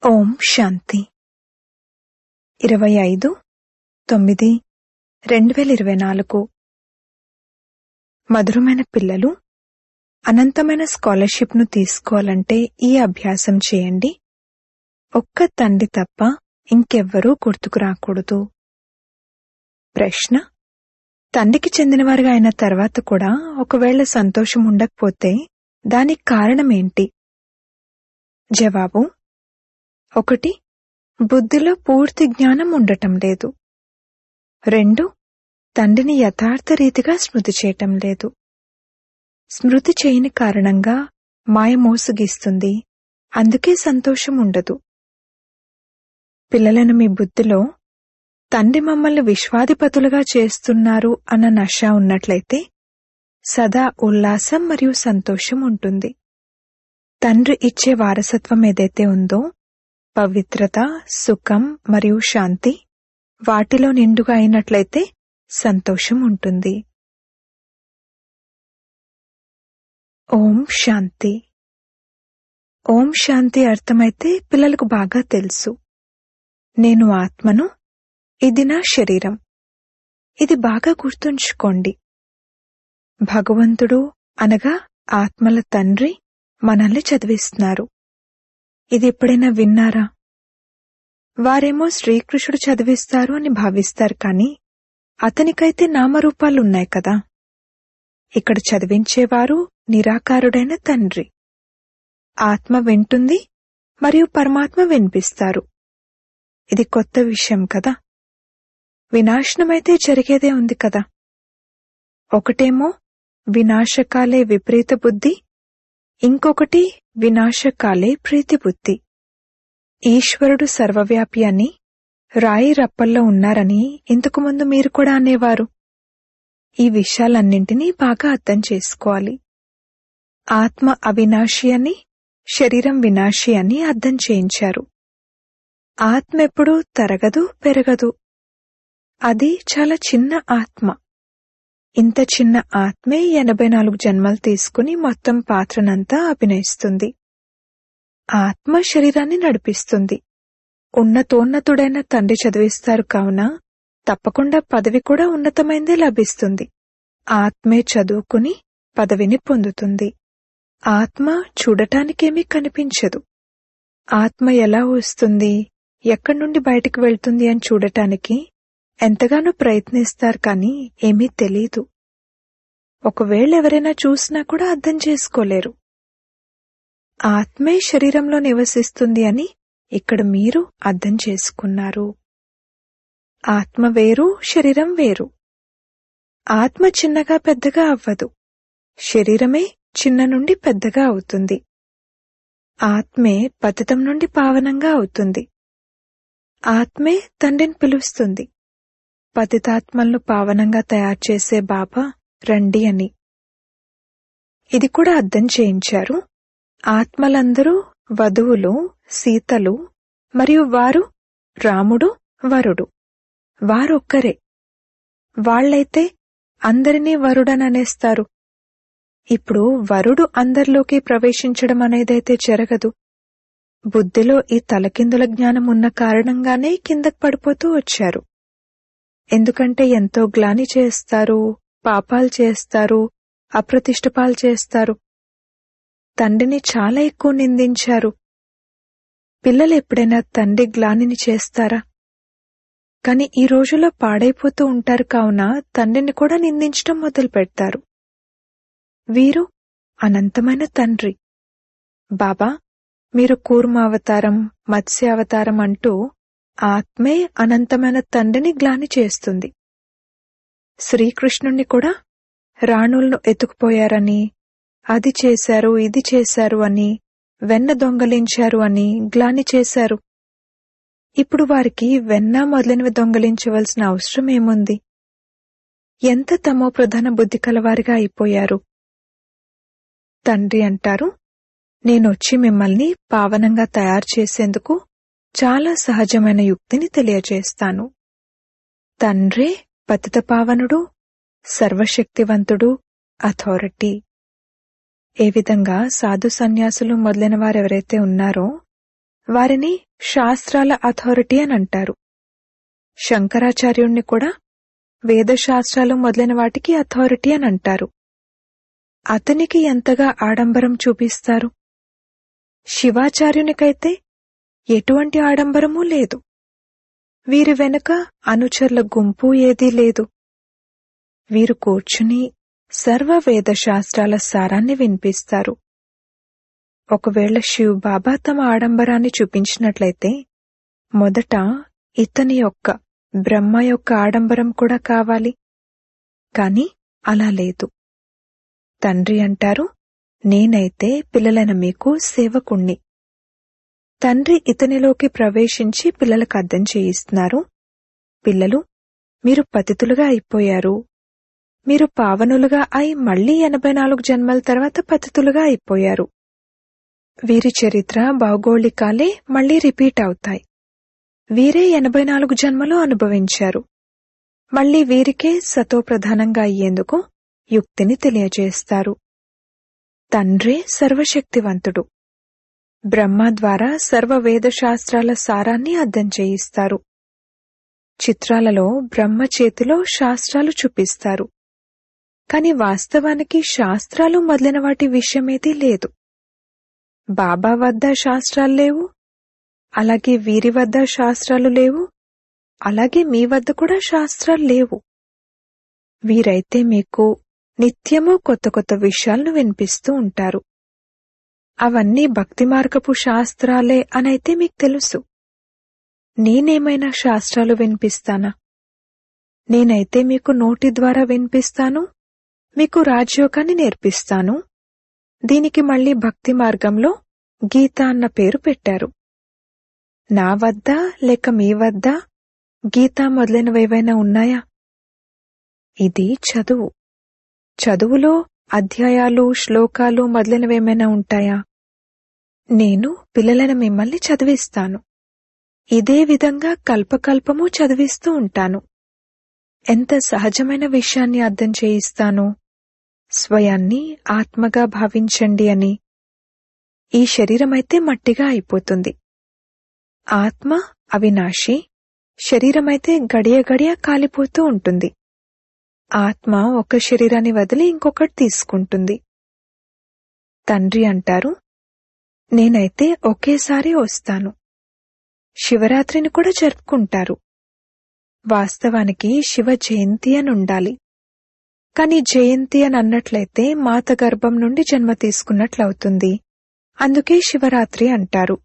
ఓం శాంతి ఇరవై ఐదు తొమ్మిది రెండు వేల ఇరవై నాలుగు మధురమైన పిల్లలు అనంతమైన స్కాలర్షిప్ను తీసుకోవాలంటే ఈ అభ్యాసం చేయండి ఒక్క తండ్రి తప్ప ఇంకెవ్వరూ గుర్తుకు రాకూడదు ప్రశ్న తండ్రికి చెందినవారుగా అయిన తర్వాత కూడా ఒకవేళ సంతోషం ఉండకపోతే దానికి కారణమేంటి జవాబు ఒకటి బుద్ధిలో పూర్తి జ్ఞానం ఉండటం లేదు రెండు తండ్రిని యథార్థ రీతిగా స్మృతి చేయటం లేదు స్మృతి చేయని కారణంగా మాయ మోసగిస్తుంది అందుకే సంతోషం ఉండదు పిల్లలను మీ బుద్ధిలో తండ్రి మమ్మల్ని విశ్వాధిపతులుగా చేస్తున్నారు అన్న నష ఉన్నట్లయితే సదా ఉల్లాసం మరియు సంతోషం ఉంటుంది తండ్రి ఇచ్చే వారసత్వం ఏదైతే ఉందో పవిత్రత సుఖం మరియు శాంతి వాటిలో నిండుగా అయినట్లయితే సంతోషం ఉంటుంది ఓం శాంతి ఓం శాంతి అర్థమైతే పిల్లలకు బాగా తెలుసు నేను ఆత్మను ఇది నా శరీరం ఇది బాగా గుర్తుంచుకోండి భగవంతుడు అనగా ఆత్మల తండ్రి మనల్ని చదివిస్తున్నారు ఇది ఎప్పుడైనా విన్నారా వారేమో శ్రీకృష్ణుడు చదివిస్తారు అని భావిస్తారు కానీ అతనికైతే నామరూపాలున్నాయి కదా ఇక్కడ చదివించేవారు నిరాకారుడైన తండ్రి ఆత్మ వింటుంది మరియు పరమాత్మ వినిపిస్తారు ఇది కొత్త విషయం కదా వినాశనమైతే జరిగేదే ఉంది కదా ఒకటేమో వినాశకాలే విపరీత బుద్ధి ఇంకొకటి వినాశకాలే ప్రీతి బుద్ధి ఈశ్వరుడు సర్వవ్యాపి అని రాయి రప్పల్లో ఉన్నారని ఇంతకు ముందు మీరు కూడా అనేవారు ఈ విషయాలన్నింటినీ బాగా అర్థం చేసుకోవాలి ఆత్మ అవినాశి అని శరీరం వినాశి అని అర్థం చేయించారు ఆత్మ ఎప్పుడూ తరగదు పెరగదు అది చాలా చిన్న ఆత్మ ఇంత చిన్న ఆత్మే ఎనభై నాలుగు జన్మలు తీసుకుని మొత్తం పాత్రనంతా అభినయిస్తుంది ఆత్మ శరీరాన్ని నడిపిస్తుంది ఉన్నతోన్నతుడైన తండ్రి చదివిస్తారు కావున తప్పకుండా పదవి కూడా ఉన్నతమైందే లభిస్తుంది ఆత్మే చదువుకుని పదవిని పొందుతుంది ఆత్మ చూడటానికేమీ కనిపించదు ఆత్మ ఎలా వస్తుంది ఎక్కడి నుండి బయటికి వెళ్తుంది అని చూడటానికి ఎంతగానో ప్రయత్నిస్తారు కానీ ఏమీ తెలీదు ఒకవేళ ఎవరైనా చూసినా కూడా అర్థం చేసుకోలేరు ఆత్మే శరీరంలో నివసిస్తుంది అని ఇక్కడ మీరు అర్థం చేసుకున్నారు ఆత్మ వేరు శరీరం వేరు ఆత్మ చిన్నగా పెద్దగా అవ్వదు శరీరమే చిన్న నుండి పెద్దగా అవుతుంది ఆత్మే పతితం నుండి పావనంగా అవుతుంది ఆత్మే తండ్రిని పిలుస్తుంది పతితాత్మలను పావనంగా తయారు చేసే బాబా రండి అని ఇది కూడా అర్థం చేయించారు ఆత్మలందరూ వధువులు సీతలు మరియు వారు రాముడు వరుడు వారొక్కరే వాళ్లైతే అందరినీ వరుడననేస్తారు ఇప్పుడు వరుడు అందరిలోకి ప్రవేశించడం అనేదైతే జరగదు బుద్ధిలో ఈ తలకిందుల జ్ఞానం ఉన్న కారణంగానే కిందకు పడిపోతూ వచ్చారు ఎందుకంటే ఎంతో గ్లాని చేస్తారు పాపాలు చేస్తారు అప్రతిష్టపాలు చేస్తారు తండ్రిని చాలా ఎక్కువ నిందించారు పిల్లలు ఎప్పుడైనా తండ్రి గ్లానిని చేస్తారా కాని ఈ రోజుల్లో పాడైపోతూ ఉంటారు కావున తండ్రిని కూడా నిందించడం మొదలు పెడతారు వీరు అనంతమైన తండ్రి బాబా మీరు కూర్మ అవతారం మత్స్య అవతారం అంటూ ఆత్మే అనంతమైన తండ్రిని గ్లాని చేస్తుంది శ్రీకృష్ణుణ్ణి కూడా రాణులను ఎత్తుకుపోయారని అది చేశారు ఇది చేశారు అని వెన్న దొంగలించారు అని గ్లాని చేశారు ఇప్పుడు వారికి వెన్న మొదలైనవి దొంగలించవలసిన అవసరం ఏముంది ఎంత తమో ప్రధాన బుద్ధి కలవారిగా అయిపోయారు తండ్రి అంటారు నేనొచ్చి మిమ్మల్ని పావనంగా తయారు చేసేందుకు చాలా సహజమైన యుక్తిని తెలియజేస్తాను తండ్రే పతిత పావనుడు సర్వశక్తివంతుడు అథారిటీ ఏ విధంగా సాధు సన్యాసులు మొదలైన వారెవరైతే ఉన్నారో వారిని శాస్త్రాల అథారిటీ అని అంటారు శంకరాచార్యుణ్ణి కూడా వేదశాస్త్రాలు మొదలైన వాటికి అథారిటీ అని అంటారు అతనికి ఎంతగా ఆడంబరం చూపిస్తారు శివాచార్యునికైతే ఎటువంటి ఆడంబరమూ లేదు వీరి వెనుక అనుచరుల గుంపు ఏదీ లేదు వీరు కూర్చుని సర్వ వేద శాస్త్రాల సారాన్ని వినిపిస్తారు ఒకవేళ శివ్ బాబా తమ ఆడంబరాన్ని చూపించినట్లయితే మొదట ఇతని యొక్క బ్రహ్మ యొక్క ఆడంబరం కూడా కావాలి కాని అలా లేదు తండ్రి అంటారు నేనైతే పిల్లలైన మీకు సేవకుణ్ణి తండ్రి ఇతనిలోకి ప్రవేశించి పిల్లలకు అర్థం చేయిస్తున్నారు పిల్లలు మీరు పతితులుగా అయిపోయారు మీరు పావనులుగా అయి మళ్లీ ఎనభై నాలుగు జన్మల తర్వాత పతితులుగా అయిపోయారు వీరి చరిత్ర భౌగోళికాలే మళ్లీ రిపీట్ అవుతాయి వీరే ఎనభై నాలుగు జన్మలు అనుభవించారు మళ్లీ వీరికే సతోప్రధానంగా అయ్యేందుకు యుక్తిని తెలియజేస్తారు తండ్రే సర్వశక్తివంతుడు బ్రహ్మ ద్వారా సర్వ వేదశాస్త్రాల సారాన్ని అర్థం చేయిస్తారు చిత్రాలలో బ్రహ్మ చేతిలో శాస్త్రాలు చూపిస్తారు కాని వాస్తవానికి శాస్త్రాలు మొదలైన వాటి విషయమేదీ లేదు బాబా వద్ద శాస్త్రాలు లేవు అలాగే వీరి వద్ద శాస్త్రాలు లేవు అలాగే మీ వద్ద కూడా శాస్త్రాలు లేవు వీరైతే మీకు నిత్యము కొత్త కొత్త విషయాలను వినిపిస్తూ ఉంటారు అవన్నీ భక్తి మార్గపు శాస్త్రాలే అనైతే మీకు తెలుసు నేనేమైనా శాస్త్రాలు వినిపిస్తానా నేనైతే మీకు నోటి ద్వారా వినిపిస్తాను మీకు రాజయోగాన్ని నేర్పిస్తాను దీనికి మళ్ళీ భక్తి మార్గంలో గీత అన్న పేరు పెట్టారు నా వద్ద లేక మీ వద్ద గీత మొదలైనవేవైనా ఉన్నాయా ఇది చదువు చదువులో అధ్యాయాలు శ్లోకాలు మొదలైనవేమైనా ఉంటాయా నేను పిల్లలైన మిమ్మల్ని చదివిస్తాను ఇదే విధంగా కల్పకల్పము చదివిస్తూ ఉంటాను ఎంత సహజమైన విషయాన్ని అర్థం చేయిస్తాను స్వయాన్ని ఆత్మగా భావించండి అని ఈ శరీరమైతే మట్టిగా అయిపోతుంది ఆత్మ అవినాశి శరీరమైతే గడియ గడియ కాలిపోతూ ఉంటుంది ఆత్మ ఒక శరీరాన్ని వదిలి ఇంకొకటి తీసుకుంటుంది తండ్రి అంటారు నేనైతే ఒకేసారి వస్తాను శివరాత్రిని కూడా జరుపుకుంటారు వాస్తవానికి శివ జయంతి అని ఉండాలి కాని జయంతి అని అన్నట్లయితే మాత గర్భం నుండి జన్మ తీసుకున్నట్లవుతుంది అందుకే శివరాత్రి అంటారు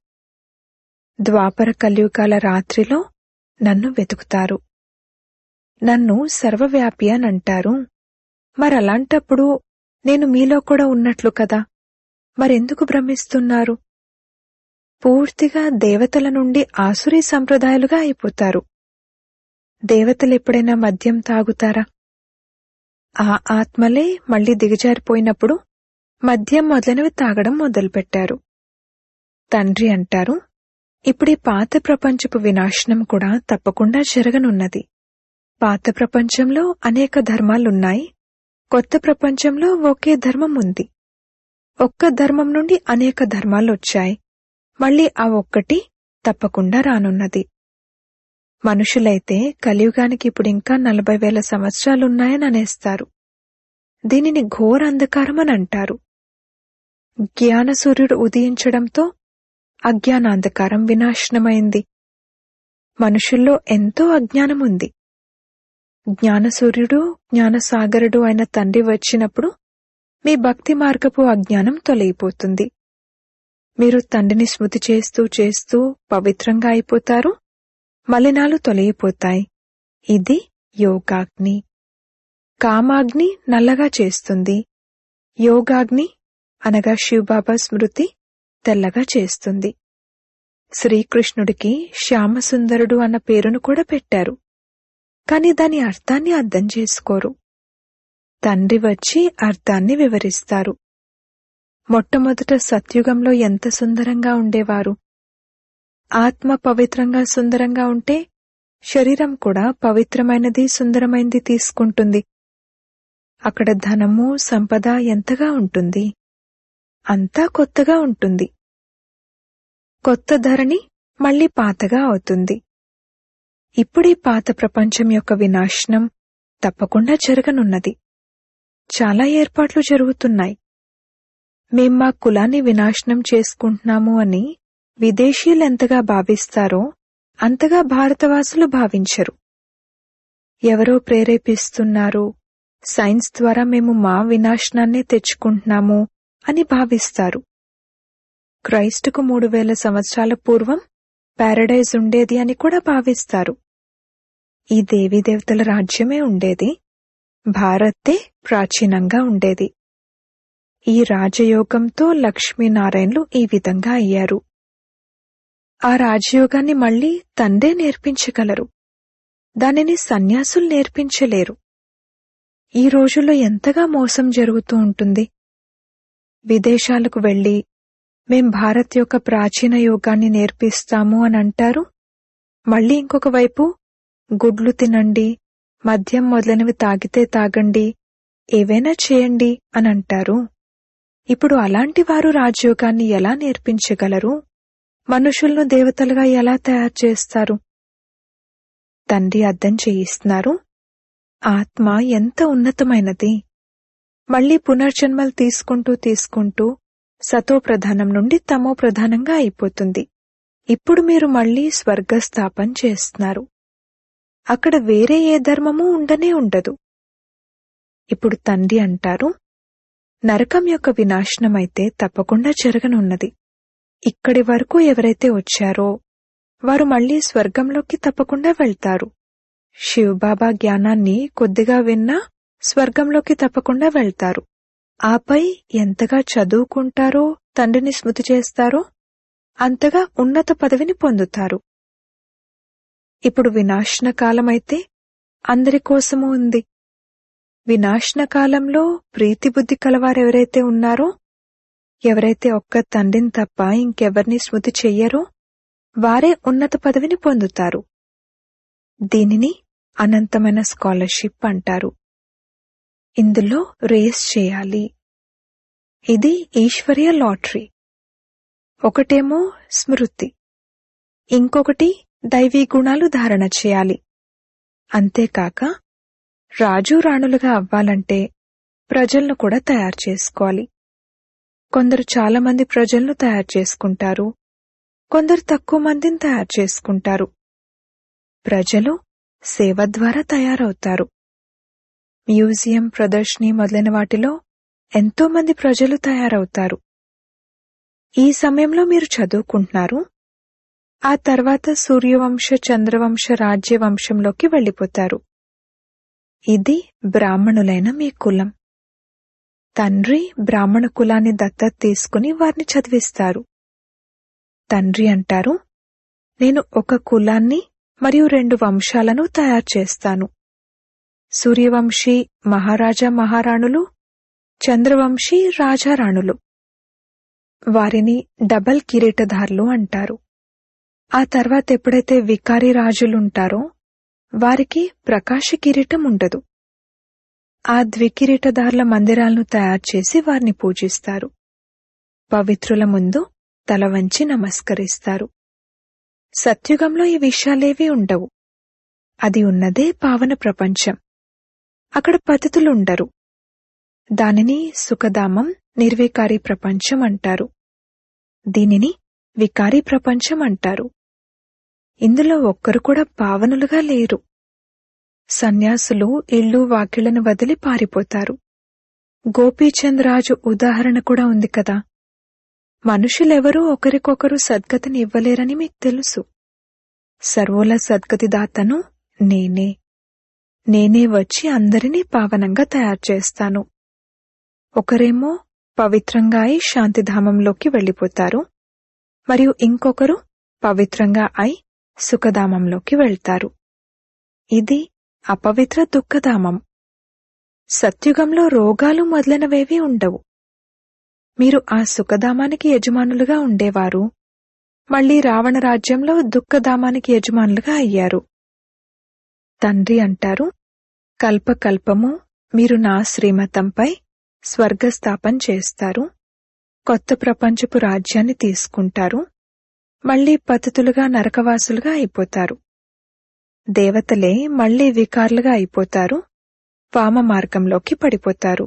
ద్వాపర కలియుగాల రాత్రిలో నన్ను వెతుకుతారు నన్ను సర్వవ్యాపి అని అంటారు మరలాంటప్పుడు నేను మీలో కూడా ఉన్నట్లు కదా మరెందుకు భ్రమిస్తున్నారు పూర్తిగా దేవతల నుండి ఆసురీ సంప్రదాయాలుగా అయిపోతారు దేవతలు ఎప్పుడైనా మద్యం తాగుతారా ఆ ఆత్మలే మళ్లీ దిగజారిపోయినప్పుడు మద్యం మొదలైనవి తాగడం మొదలుపెట్టారు తండ్రి అంటారు ఇప్పుడీ పాత ప్రపంచపు వినాశనం కూడా తప్పకుండా జరగనున్నది పాత ప్రపంచంలో అనేక ధర్మాలున్నాయి కొత్త ప్రపంచంలో ఒకే ధర్మం ఉంది ఒక్క ధర్మం నుండి అనేక ధర్మాలు వచ్చాయి మళ్ళీ ఆ ఒక్కటి తప్పకుండా రానున్నది మనుషులైతే కలియుగానికి ఇప్పుడు ఇంకా నలభై వేల సంవత్సరాలున్నాయని అనేస్తారు దీనిని ఘోర అంధకారం అని అంటారు జ్ఞాన సూర్యుడు ఉదయించడంతో అజ్ఞానాంధకారం వినాశనమైంది మనుషుల్లో ఎంతో అజ్ఞానం ఉంది జ్ఞానసూర్యుడు జ్ఞానసాగరుడు అయిన తండ్రి వచ్చినప్పుడు మీ భక్తి మార్గపు అజ్ఞానం తొలగిపోతుంది మీరు తండ్రిని స్మృతి చేస్తూ చేస్తూ పవిత్రంగా అయిపోతారు మలినాలు తొలగిపోతాయి ఇది యోగాగ్ని కామాగ్ని నల్లగా చేస్తుంది యోగాగ్ని అనగా శివబాబా స్మృతి తెల్లగా చేస్తుంది శ్రీకృష్ణుడికి శ్యామసుందరుడు అన్న పేరును కూడా పెట్టారు కాని దాని అర్థాన్ని అర్థం చేసుకోరు తండ్రి వచ్చి అర్థాన్ని వివరిస్తారు మొట్టమొదట సత్యుగంలో ఎంత సుందరంగా ఉండేవారు ఆత్మ పవిత్రంగా సుందరంగా ఉంటే శరీరం కూడా పవిత్రమైనది సుందరమైనది తీసుకుంటుంది అక్కడ ధనము సంపద ఎంతగా ఉంటుంది అంతా కొత్తగా ఉంటుంది కొత్త ధరణి మళ్ళీ పాతగా అవుతుంది ఇప్పుడీ పాత ప్రపంచం యొక్క వినాశనం తప్పకుండా జరగనున్నది చాలా ఏర్పాట్లు జరుగుతున్నాయి మేం మా కులాన్ని వినాశనం చేసుకుంటున్నాము అని విదేశీయులు ఎంతగా భావిస్తారో అంతగా భారతవాసులు భావించరు ఎవరో ప్రేరేపిస్తున్నారు సైన్స్ ద్వారా మేము మా వినాశనాన్నే తెచ్చుకుంటున్నాము అని భావిస్తారు క్రైస్టుకు మూడు వేల సంవత్సరాల పూర్వం పారడైజ్ ఉండేది అని కూడా భావిస్తారు ఈ దేవీదేవతల రాజ్యమే ఉండేది భారతే ప్రాచీనంగా ఉండేది ఈ రాజయోగంతో లక్ష్మీనారాయణలు ఈ విధంగా అయ్యారు ఆ రాజయోగాన్ని మళ్ళీ తండ్రే నేర్పించగలరు దానిని సన్యాసులు నేర్పించలేరు ఈ రోజుల్లో ఎంతగా మోసం జరుగుతూ ఉంటుంది విదేశాలకు వెళ్లి మేం భారత్ యొక్క ప్రాచీన యోగాన్ని నేర్పిస్తాము అని అంటారు మళ్ళీ ఇంకొక వైపు గుడ్లు తినండి మద్యం మొదలైనవి తాగితే తాగండి ఏవైనా చేయండి అని అంటారు ఇప్పుడు అలాంటి వారు రాజయోగాన్ని ఎలా నేర్పించగలరు మనుషులను దేవతలుగా ఎలా తయారు చేస్తారు తండ్రి అర్థం చేయిస్తున్నారు ఆత్మ ఎంత ఉన్నతమైనది మళ్ళీ పునర్జన్మలు తీసుకుంటూ తీసుకుంటూ సతో ప్రధానం నుండి తమో ప్రధానంగా అయిపోతుంది ఇప్పుడు మీరు మళ్ళీ స్వర్గస్థాపన చేస్తున్నారు అక్కడ వేరే ఏ ధర్మము ఉండనే ఉండదు ఇప్పుడు తండ్రి అంటారు నరకం యొక్క వినాశనమైతే తప్పకుండా జరగనున్నది ఇక్కడి వరకు ఎవరైతే వచ్చారో వారు మళ్ళీ స్వర్గంలోకి తప్పకుండా వెళ్తారు శివబాబా జ్ఞానాన్ని కొద్దిగా విన్నా స్వర్గంలోకి తప్పకుండా వెళ్తారు ఆపై ఎంతగా చదువుకుంటారో తండ్రిని స్మృతి చేస్తారో అంతగా ఉన్నత పదవిని పొందుతారు ఇప్పుడు వినాశన కాలమైతే అందరి కోసము ఉంది వినాశన కాలంలో ప్రీతిబుద్ధి కలవారెవరైతే ఉన్నారో ఎవరైతే ఒక్క తండ్రిని తప్ప ఇంకెవరిని స్మృతి చెయ్యరో వారే ఉన్నత పదవిని పొందుతారు దీనిని అనంతమైన స్కాలర్షిప్ అంటారు ఇందులో రేస్ చేయాలి ఇది ఈశ్వర్య లాటరీ ఒకటేమో స్మృతి ఇంకొకటి దైవీ గుణాలు ధారణ చేయాలి అంతేకాక రాజు రాణులుగా అవ్వాలంటే ప్రజలను కూడా తయారు చేసుకోవాలి కొందరు చాలా మంది ప్రజలను తయారు చేసుకుంటారు కొందరు తక్కువ మందిని తయారు చేసుకుంటారు ప్రజలు సేవ ద్వారా తయారవుతారు మ్యూజియం ప్రదర్శని మొదలైన వాటిలో ఎంతో మంది ప్రజలు తయారవుతారు ఈ సమయంలో మీరు చదువుకుంటున్నారు ఆ తర్వాత సూర్యవంశ చంద్రవంశ రాజ్యవంశంలోకి వెళ్ళిపోతారు ఇది బ్రాహ్మణులైన మీ కులం తండ్రి బ్రాహ్మణ కులాన్ని దత్తత తీసుకుని వారిని చదివిస్తారు తండ్రి అంటారు నేను ఒక కులాన్ని మరియు రెండు వంశాలను తయారు చేస్తాను సూర్యవంశీ మహారాజా మహారాణులు చంద్రవంశీ రాజారాణులు వారిని డబల్ కిరీటధారులు అంటారు ఆ తర్వాత ఎప్పుడైతే వికారి రాజులుంటారో వారికి ప్రకాశ కిరీటం ఉండదు ఆ ద్వికిరీటదారుల మందిరాలను తయారు చేసి వారిని పూజిస్తారు పవిత్రుల ముందు తల వంచి నమస్కరిస్తారు సత్యుగంలో ఈ విషయాలేవీ ఉండవు అది ఉన్నదే పావన ప్రపంచం అక్కడ పతితులుండరు దానిని సుఖధామం నిర్వికారి ప్రపంచం అంటారు దీనిని వికారి ప్రపంచం అంటారు ఇందులో ఒక్కరు కూడా పావనులుగా లేరు సన్యాసులు ఇళ్ళు వాకిళ్లను వదిలి పారిపోతారు గోపీచంద్ ఉదాహరణ కూడా ఉంది కదా మనుషులెవరూ ఒకరికొకరు సద్గతిని ఇవ్వలేరని మీకు తెలుసు సర్వుల సద్గతిదాతను నేనే నేనే వచ్చి అందరినీ పావనంగా తయారు చేస్తాను ఒకరేమో పవిత్రంగా అయి శాంతిధామంలోకి వెళ్ళిపోతారు మరియు ఇంకొకరు పవిత్రంగా అయి సుఖధామంలోకి వెళ్తారు ఇది అపవిత్ర దుఃఖధామం సత్యుగంలో రోగాలు మొదలైనవేవీ ఉండవు మీరు ఆ సుఖధామానికి యజమానులుగా ఉండేవారు మళ్లీ రావణ రాజ్యంలో దుఃఖధామానికి యజమానులుగా అయ్యారు తండ్రి అంటారు కల్పకల్పము మీరు నా శ్రీమతంపై స్వర్గస్థాపన చేస్తారు కొత్త ప్రపంచపు రాజ్యాన్ని తీసుకుంటారు మళ్లీ పతితులుగా నరకవాసులుగా అయిపోతారు దేవతలే మళ్లీ వికారులుగా అయిపోతారు వామ మార్గంలోకి పడిపోతారు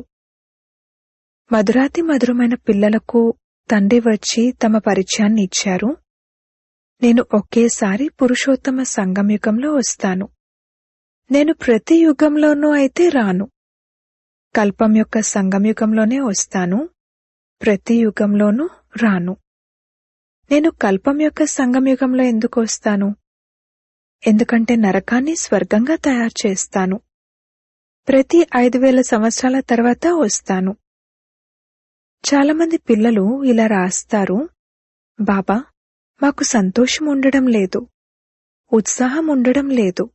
మధురాతి మధురమైన పిల్లలకు తండ్రి వచ్చి తమ పరిచయాన్ని ఇచ్చారు నేను ఒకేసారి పురుషోత్తమ సంగమయుగంలో వస్తాను నేను ప్రతి యుగంలోనూ అయితే రాను కల్పం యొక్క సంగమయుగంలోనే వస్తాను ప్రతి యుగంలోనూ రాను నేను కల్పం యొక్క సంగమయుగంలో ఎందుకు వస్తాను ఎందుకంటే నరకాన్ని స్వర్గంగా తయారు చేస్తాను ప్రతి ఐదు వేల సంవత్సరాల తర్వాత వస్తాను చాలామంది పిల్లలు ఇలా రాస్తారు బాబా మాకు సంతోషం ఉండడం లేదు ఉత్సాహం ఉండడం లేదు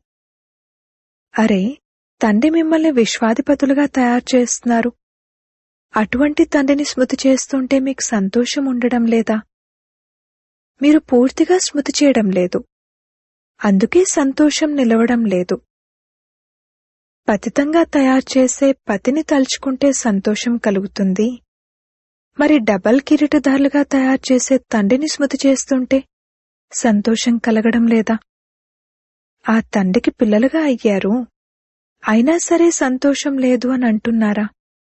అరే తండ్రి మిమ్మల్ని విశ్వాధిపతులుగా తయారు చేస్తున్నారు అటువంటి తండ్రిని స్మృతి చేస్తుంటే మీకు సంతోషం ఉండడం లేదా మీరు పూర్తిగా స్మృతి చేయడం లేదు అందుకే సంతోషం నిలవడం లేదు పతితంగా తయారు చేసే పతిని తలుచుకుంటే సంతోషం కలుగుతుంది మరి డబల్ కిరీటదారులుగా తయారు చేసే తండ్రిని స్మృతి చేస్తుంటే సంతోషం కలగడం లేదా ఆ తండ్రికి పిల్లలుగా అయ్యారు అయినా సరే సంతోషం లేదు అని అంటున్నారా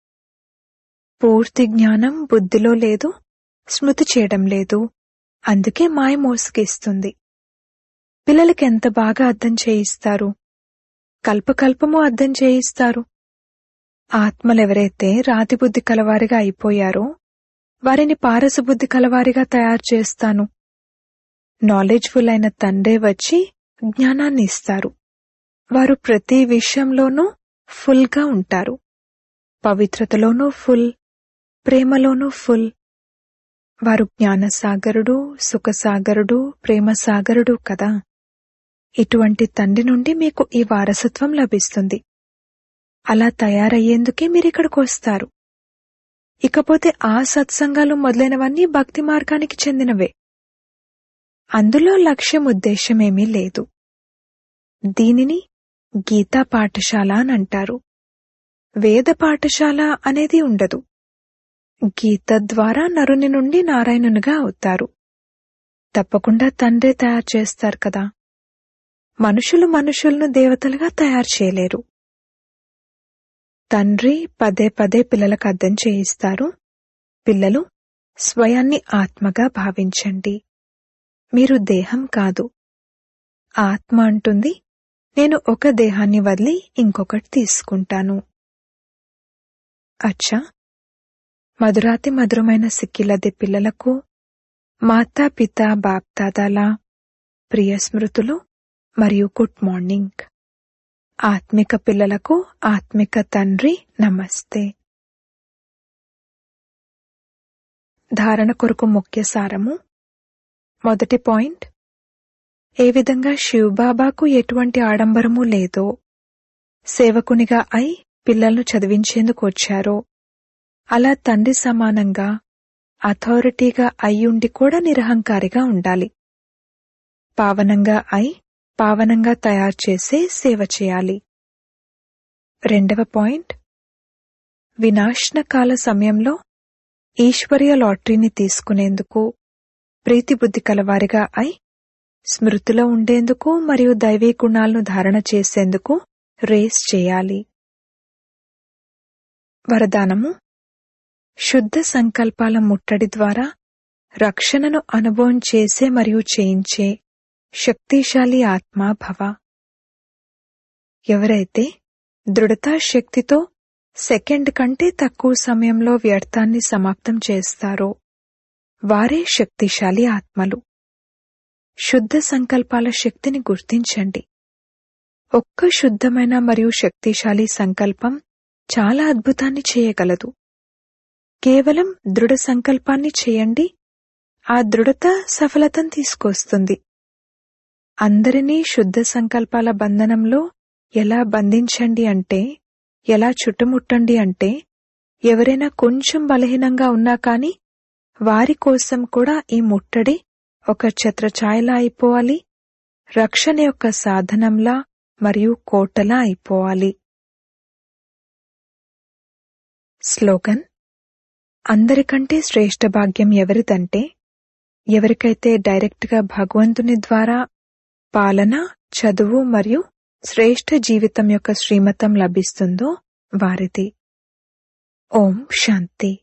పూర్తి జ్ఞానం బుద్ధిలో లేదు స్మృతి చేయడం లేదు అందుకే మాయ మోసగిస్తుంది పిల్లలకి ఎంత బాగా అర్థం చేయిస్తారు కల్పకల్పము అర్థం చేయిస్తారు ఆత్మలెవరైతే రాతిబుద్ధి కలవారిగా అయిపోయారో వారిని పారసబుద్ధి కలవారిగా తయారు చేస్తాను నాలెడ్జ్ఫుల్ అయిన తండ్రే వచ్చి జ్ఞానాన్ని ఇస్తారు వారు ప్రతి విషయంలోనూ ఫుల్గా ఉంటారు పవిత్రతలోనూ ఫుల్ ప్రేమలోనూ ఫుల్ వారు జ్ఞానసాగరుడు సుఖసాగరుడు ప్రేమసాగరుడు కదా ఇటువంటి తండ్రి నుండి మీకు ఈ వారసత్వం లభిస్తుంది అలా తయారయ్యేందుకే మీరిక్కడికి వస్తారు ఇకపోతే ఆ సత్సంగాలు మొదలైనవన్నీ భక్తి మార్గానికి చెందినవే అందులో లక్ష్యం ఉద్దేశమేమీ లేదు దీనిని గీతా పాఠశాల అని అంటారు వేద పాఠశాల అనేది ఉండదు గీత ద్వారా నరుని నుండి నారాయణునిగా అవుతారు తప్పకుండా తండ్రే తయారు చేస్తారు కదా మనుషులు మనుషులను దేవతలుగా తయారు చేయలేరు తండ్రి పదే పదే పిల్లలకు అర్థం చేయిస్తారు పిల్లలు స్వయాన్ని ఆత్మగా భావించండి మీరు దేహం కాదు ఆత్మ అంటుంది నేను ఒక దేహాన్ని వదిలి ఇంకొకటి తీసుకుంటాను అచ్చా మధురాతి మధురమైన సిక్కిలది పిల్లలకు మాతా పిత బాప్దాదాల ప్రియ స్మృతులు మరియు గుడ్ మార్నింగ్ ఆత్మిక పిల్లలకు ఆత్మిక తండ్రి నమస్తే ధారణ కొరకు ముఖ్య సారము మొదటి పాయింట్ ఏ విధంగా శివబాబాకు ఎటువంటి ఆడంబరము లేదో సేవకునిగా అయి పిల్లలను చదివించేందుకు వచ్చారో అలా తండ్రి సమానంగా అథారిటీగా అయ్యుండి కూడా నిరహంకారిగా ఉండాలి పావనంగా అయి పావనంగా తయారు చేసే సేవ చేయాలి రెండవ పాయింట్ వినాశనకాల సమయంలో ఈశ్వర్య లాటరీని తీసుకునేందుకు ప్రీతిబుద్ధి కలవారిగా అయి స్మృతిలో ఉండేందుకు మరియు దైవీ గుణాలను ధారణ చేసేందుకు రేస్ చేయాలి వరదానము శుద్ధ సంకల్పాల ముట్టడి ద్వారా రక్షణను అనుభవం చేసే మరియు చేయించే శక్తిశాలి ఆత్మా భవ ఎవరైతే దృఢతా శక్తితో సెకండ్ కంటే తక్కువ సమయంలో వ్యర్థాన్ని సమాప్తం చేస్తారో వారే శక్తిశాలి ఆత్మలు శుద్ధ సంకల్పాల శక్తిని గుర్తించండి ఒక్క శుద్ధమైన మరియు శక్తిశాలి సంకల్పం చాలా అద్భుతాన్ని చేయగలదు కేవలం దృఢ సంకల్పాన్ని చేయండి ఆ దృఢత సఫలతను తీసుకొస్తుంది అందరినీ శుద్ధ సంకల్పాల బంధనంలో ఎలా బంధించండి అంటే ఎలా చుట్టుముట్టండి అంటే ఎవరైనా కొంచెం బలహీనంగా ఉన్నా కాని వారి కోసం కూడా ఈ ముట్టడి ఒక ఛత్రఛాయలా అయిపోవాలి రక్షణ యొక్క సాధనంలా మరియు కోటలా అయిపోవాలి స్లోగన్ అందరికంటే శ్రేష్ఠ భాగ్యం ఎవరిదంటే ఎవరికైతే డైరెక్ట్గా భగవంతుని ద్వారా పాలన చదువు మరియు శ్రేష్ఠ జీవితం యొక్క శ్రీమతం లభిస్తుందో వారిది ఓం శాంతి